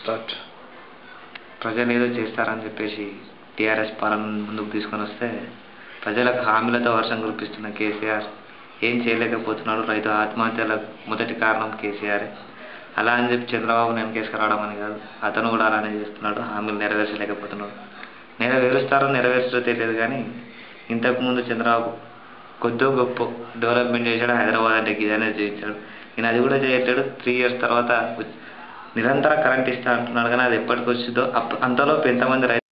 start ప్రజలు ఏదో చేస్తారని చెప్పేసి టీఆర్ఎస్ పాలన ముందుకు తీసుకొని వస్తే ప్రజలకు హామీలతో వర్షం కురిపిస్తున్న కేసీఆర్ ఏం చేయలేకపోతున్నాడు రైతు ఆత్మహత్యలకు మొదటి కారణం కేసీఆర్ అలా అని చెప్పి చంద్రబాబు వెనకేసుకురావడం అని కాదు అతను కూడా అలానే చేస్తున్నాడు హామీలు నెరవేర్చలేకపోతున్నాడు నెరవేరుస్తారో నెరవేర్చడో తెలియదు కానీ ఇంతకుముందు చంద్రబాబు కొద్దో గొప్ప డెవలప్మెంట్ చేశాడు హైదరాబాద్ అంటే ఇదనే చేయించాడు ఈయన అది కూడా చేయట్లేడు త్రీ ఇయర్స్ తర్వాత నిరంతర కరెంట్ ఇస్తా అంటున్నాడు కానీ అది ఎప్పటికి వచ్చిందో అప్ అంతలోపు ఎంతమంది రైతు